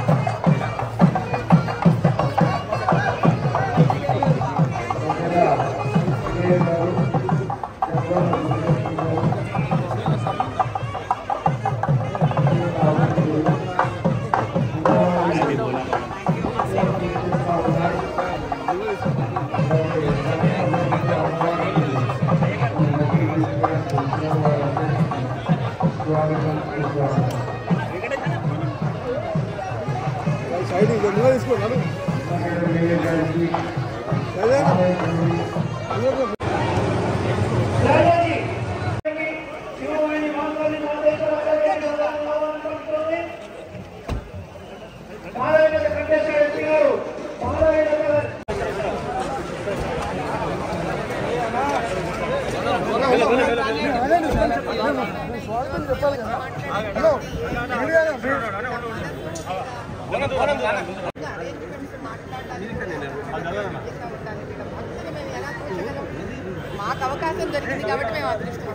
Side ఇక నువ్వే తీసుకో స్వాగతం చెప్పాలి కదా హలో మీడియా మాకు అవకాశం దొరికింది కాబట్టి మేము అదృష్టం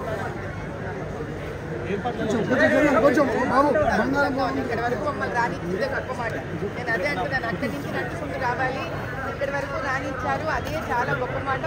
కొంచెం కొంచెం కొంచెం బాబు బంగారం ఇక్కడ వరకు మమ్మల్ని రానిచ్చిందే గొప్ప మాట నేను అదే అంటున్నాను అక్కడి నుంచి నడుచుకుంటూ రావాలి ఇక్కడి వరకు రానిచ్చారు అదే చాలా గొప్ప మాట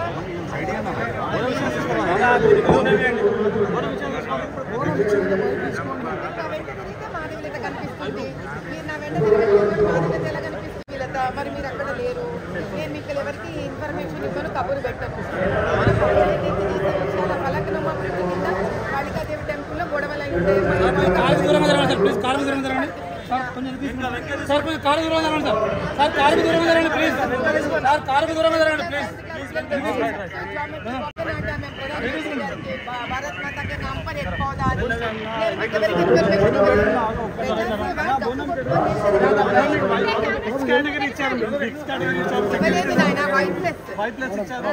నా వెంట తిరిగితే మాధవీలత కనిపిస్తుంది మీరు నా వెంట తిరిగితే మాధవీలత ఎలా కనిపిస్తుంది లత మరి మీరు అక్కడ లేరు నేను మీకు ఎవరికి ఇన్ఫర్మేషన్ ఇవ్వను కబురు పెట్టను మన పంచాయతీ చేసే విషయాల ఫలకనం అభివృద్ధి కింద కాళికాదేవి టెంపుల్లో గొడవలు అయి ఉంటాయి కారు దూరం జరగండి సార్ ప్లీజ్ కారు దూరం జరగండి సార్ కొంచెం తీసుకురా. సార్ కొంచెం కారు దూరం జరగండి సార్ సార్ కారు దూరం జరగండి ప్లీజ్ సార్ కారు దూరం జరగండి ప్లీజ్ भारत माता के नाम पर एक पौधा इन्फॉर्मेशन కేటగిరీ ఇచ్చారు సిక్స్ కేటగిరీ ఇచ్చారు ఇవ్వలేదు నాయన వైట్ ప్లస్ ఫైవ్ ప్లస్ ఇచ్చారు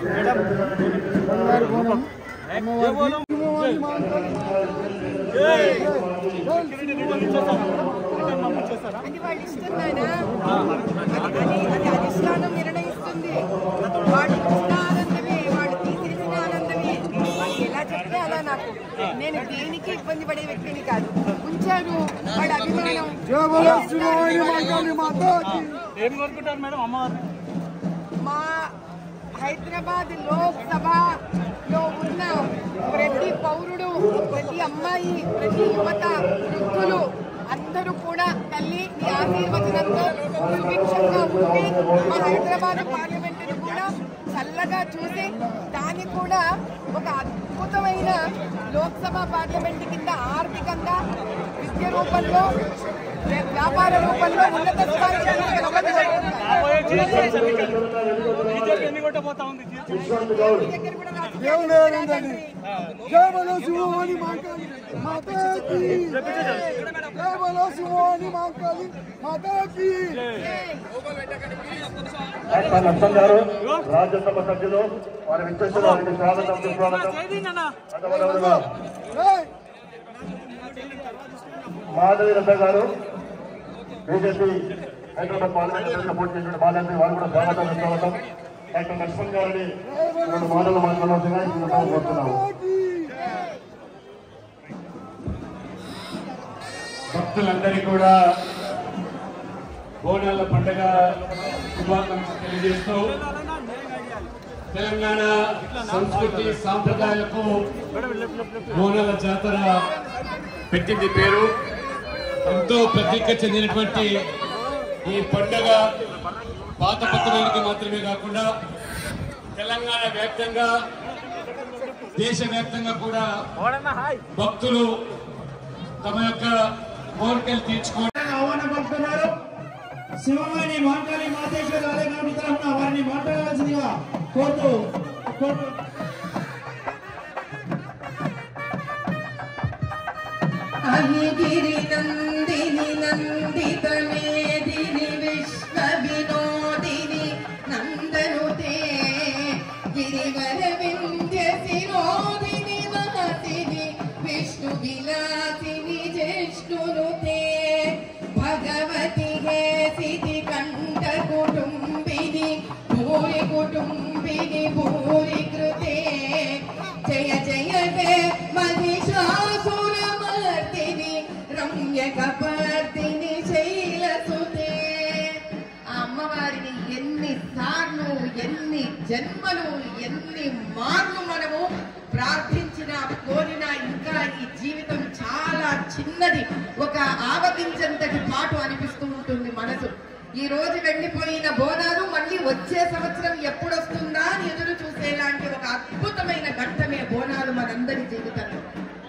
అది వాళ్ళు ఇష్టం నాయన అది అది అధిష్టానం నిర్ణయిస్తుంది వాళ్ళు ఇచ్చిన ఆనందమే వాళ్ళు తీసేసిన ఆనందమే వాళ్ళు ఎలా చెప్తే అలా నాకు నేను దేనికి ఇబ్బంది పడే వ్యక్తిని కాదు ఉంచారు వాళ్ళ అభిమానం జయ బోలో శివాని మాంకాళి మాతాకి ఏం కోరుకుంటారు మేడం అమ్మవారిని మా హైదరాబాద్ లోక్సభలో ఉన్న ప్రతి పౌరుడు ప్రతి అమ్మాయి ప్రతి యువత వృద్ధులు అందరూ కూడా తల్లి నీ ఆశీర్వచనంతో సుభిక్షంగా ఉండి మా హైదరాబాద్ పార్లమెంటును కూడా చల్లగా చూసి దాన్ని కూడా ఒక అద్భుతమైన లోక్సభ పార్లమెంట్ కింద ఆర్థికంగా విద్య రూపంలో వ్యాపార రూపంలో ఉన్నత స్థాయికి రాబోయే జిహెచ్ఎంసీ ఎన్నికలు బీజేపీ ఎన్ని కొట్టబోతా ఉంది GHMC? దేవుడు ఏమైందండి జయ బోలో శివాని మాంకాళి మాతాకి జయ బోలో శివాని మాంకాళి మాతాకి డాక్టర్ లక్ష్మణ్ గారు రాజ్యసభ సభ్యులు వారి విచ్చేసిన వారికి స్వాగతం సుస్వాగతం అదేవిధంగా జై మాధవి రథ గారు బీజేపీ హైదరాబాద్ పార్లమెంట్ సపోర్ట్ చేసిన బాధ్యత వారు కూడా స్వాగతం సుస్వాగతం డాక్టర్ లక్ష్మణ్ గారిని రెండు మాటలు మాట్లాడాల్సిందిగా ఈ సందర్భంగా కోరుతున్నాము భక్తులందరికీ కూడా బోనాల పండుగ శుభాకాంక్షలు తెలియజేస్తూ తెలంగాణ సంస్కృతి సాంప్రదాయాలకు బోనాల జాతర పెట్టింది పేరు ఎంతో ప్రతీక చెందినటువంటి ఈ పండుగ పాత పట్టణానికి మాత్రమే కాకుండా తెలంగాణ వ్యాప్తంగా దేశవ్యాప్తంగా కూడా భక్తులు తమ యొక్క కోరికలు తీర్చుకోవడం ఆహ్వానం పంపుతున్నారు శివమణి మాంకాళి మాతేశ్వరి ఆలయ కమిటీ తరఫున వారిని మాట్లాడవలసిందిగా కోరుతూ కోరుతూ అహిగిరి నందిని నందిత మేదిని విశ్వ వినోదిని నందనుతే గిరివర వింధ్య శిరోదిని మహతిని విష్ణు విలాసిని జిష్ణునుతే భగవతి హే సిద్ధి కంఠ కుటుంబిని భూరి కుటుంబిని భూరి కృతే జయ జయ హే మహిషాసురమర్దిని రమ్య కపర్దిని శైలసుత ఎన్ని జన్మలు ఎన్ని మార్లు మనము ప్రార్థించినా కోరినా ఇంకా ఈ జీవితం చాలా చిన్నది ఒక ఆవగించంతటి పాటు అనిపిస్తూ ఉంటుంది మనసు ఈ రోజు వెళ్ళిపోయిన బోనాలు మళ్ళీ వచ్చే సంవత్సరం ఎప్పుడు వస్తుందా అని ఎదురు చూసేలాంటి ఒక అద్భుతమైన ఘట్టమే బోనాలు మనందరి జీవితంలో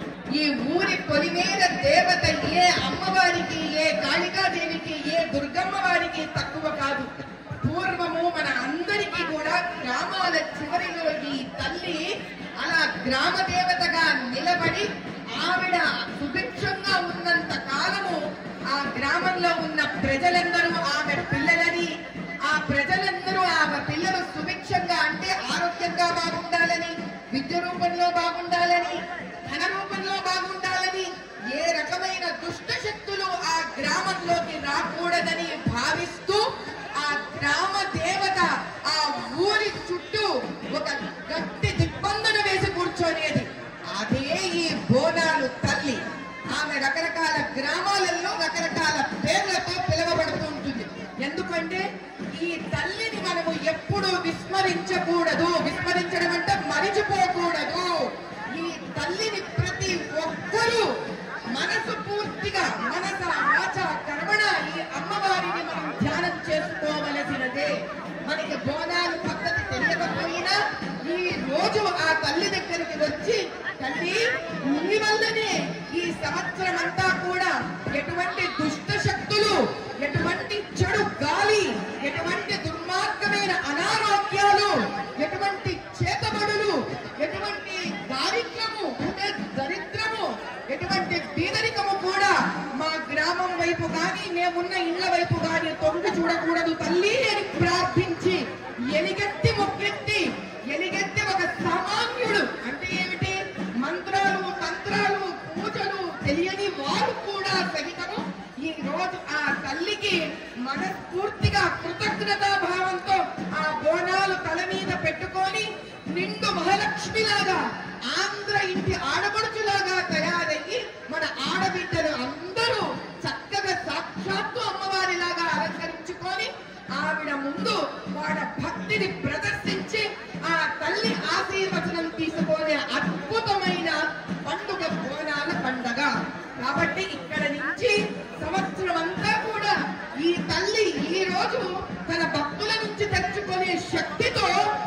ఈ ఊరి పొలిమేర దేవత ఏ అమ్మవారికి ఏ కాళికాదేవికి ఏ దుర్గమ్మ వారికి తక్కువ కాదు పూర్వము మన అందరికీ కూడా గ్రామాల చివరిలో ఈ తల్లి అలా గ్రామ దేవతగా నిలబడి ఆవిడ సుభిక్షంగా ఉన్నంత కాలము ఆ గ్రామంలో ఉన్న ప్రజలందరూ ఆమె పిల్లలని ఆ ప్రజలందరూ ఆమె పిల్లలు సుభిక్షంగా అంటే ఆరోగ్యంగా బాగుండాలని విద్య రూపంలో బాగుండాలని ధన రూపంలో బాగుండాలని ఏ రకమైన దుష్ట శక్తులు ఆ గ్రామంలోకి రాకూడదని భావిస్తూ ఆ గ్రామ దేవత ఆ ఊరి చుట్టూ ఒక గట్టి దిగ్బంధన వేసి కూర్చొనేది అదే ఈ బోనాలు తల్లి ఆమె రకరకాల గ్రామాలలో రకరకాల పేర్లతో పిలువబడుతూ ఉంటుంది ఎందుకంటే ఈ తల్లిని మనము ఎప్పుడూ విస్మరించకూడదు విస్మరించడం అంటే మరిచిపోకూడదు ఈ తల్లిని ప్రతి ఒక్కరూ మనసు పూర్తిగా మనస వాచ కర్మణ ఈ అమ్మవారిని మనం ధ్యానం చేసుకోవలసినదే మనకి బోనాలు పద్ధతి తెలియకపోయినా ఈ రోజు ఆ తల్లి దగ్గరికి వచ్చి తల్లి నీ వల్లనే ఈ సంవత్సరం అంతా కూడా ఎటువంటి దుష్ట శక్తులు ఎటువంటి చెడు గాలి ఎటువంటి దుర్మార్గమైన అనారోగ్యాలు ఎటువంటి చేతబడులు ఎటువంటి దారిద్రము అంటే దరిద్రము ఎటువంటి బీదరికము కూడా మా గ్రామం వైపు కానీ మేమున్న ఇళ్ల వైపు కానీ తొంగి చూడకూడదు తల్లి అని ప్రార్థించి ఎలిగెత్తి మొక్కెత్తి ఎలిగెత్తి ఒక సామాన్యుడు అంటే ఏమిటి మంత్రాలు తంత్రాలు పూజలు తెలియని వారు కూడా సహితము ఈ రోజు ఆ తల్లికి మనస్ఫూర్తిగా కృతజ్ఞతా భావంతో ఆ బోనాలు తల మీద పెట్టుకొని నిండు మహాలక్ష్మిలాగా ఆంధ్ర ఇంటి ఆడపడుచులాగా తయారయ్యి మన ఆడబిడ్డలు అందరూ చక్కగా సాక్షాత్తు అమ్మవారిలాగా అలంకరించుకొని ఆవిడ ముందు వాళ్ళ భక్తిని ప్రదర్శించి ఆ తల్లి ఆశీర్వచనం తీసుకునే అద్భుతమైన పండుగ బోనాల పండగ కాబట్టి ఇక్కడ నుంచి సంవత్సరం అంతా కూడా ఈ తల్లి ఈ రోజు తన భక్తుల నుంచి తెచ్చుకునే శక్తితో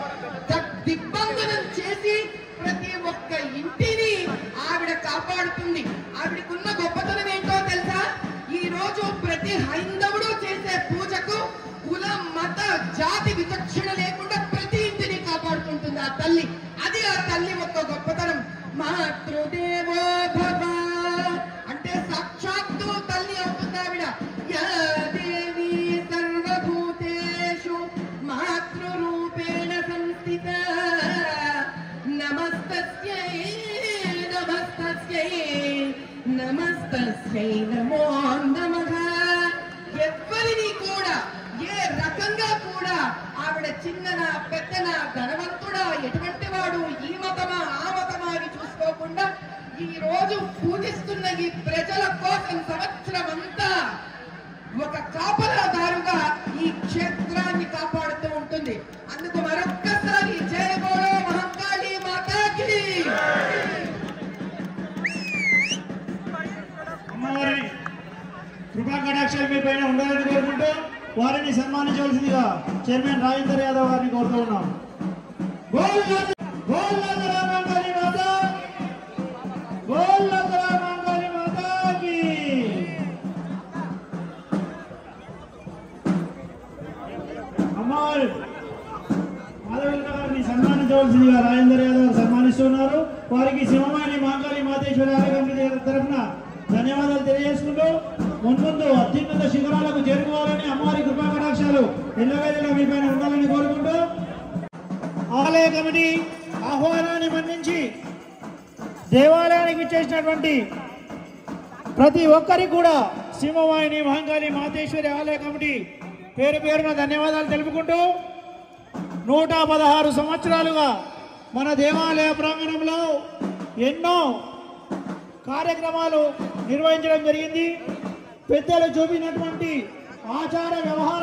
ద- దిగ్బంధనం చేసి ప్రతి ఒక్క ఇంటిని ఆవిడ కాపాడుతుంది ఆవిడకున్న గొప్పతనం ఏంటో తెలుసా ఈ రోజు ప్రతి హైందవుడు చేసే పూజకు కుల మత జాతి విచక్షణ లేకుండా ప్రతి ఇంటిని కాపాడుతుంటుంది ఆ తల్లి అది ఆ తల్లి యొక్క గొప్పతనం మాతృదేవో భవ అంటే సాక్షాత్తు తల్లి అవుతుంది ఆవిడ యా దేవి సర్వభూతేషు మాతృరూపేణ సంస్థిత నమస్తస్యై నమస్తస్యై నమస్తస్యై నమో నమః ఎవ్వరిని కూడా ఏ రకంగా కూడా ఆవిడ చిన్ననా పెద్దనా ధనవంతుడా ఎటువంటి వాడు ఈ మతమా ఆ మతమా అని చూసుకోకుండా ఈ రోజు పూజిస్తున్న ఈ ప్రజల కోసం సంవత్సరం అంతా ఒక కాపలాదారుగా ఈ క్షేత్రాన్ని కాపాడుతూ ఉంటుంది అందుకు మరొక్కసారి జయ బోలో మహంకాళి మాతాకి అమ్మవారిని కృపా కటాక్షాలు మీ పైన ఉండాలని కోరుకుంటూ వారిని సన్మానించవలసిందిగా చైర్మన్ రాజేందర్ యాదవ్ గారిని కోరుతూ ఉన్నాం బోల్ నంద- బోల్ నందరా మంగళి మాత బోల్ నందరా మంగళి మాతాకి అమ్మవారు మాధవేంద్ర గారిని సన్మానించవలసిందిగా రాజేందర్ యాదవ్ గారు సన్మానిస్తున్నారు వారికి సింహమాని మాంకాళి మాతేశ్వరి ఆలయ తరఫున ధన్యవాదాలు తెలియజేసుకుంటూ మున్ముందు అత్యున్నత శిఖరాలకు చేరుకోవాలని అమ్మవారి కృపా కటాక్షాలు ఎల్లవేళలా మీ పైన ఉండాలని కోరుకుంటూ ఆలయ కమిటీ ఆహ్వానాన్ని మన్నించి దేవాలయానికి విచ్చేసినటువంటి ప్రతి ఒక్కరికి కూడా సింహవాహిని మహంకాళి మాతేశ్వరి ఆలయ కమిటీ పేరు పేరున ధన్యవాదాలు తెలుపుకుంటూ నూట పదహారు సంవత్సరాలుగా మన దేవాలయ ప్రాంగణంలో ఎన్నో కార్యక్రమాలు నిర్వహించడం జరిగింది పెద్దలు చూపినటువంటి ఆచార వ్యవహార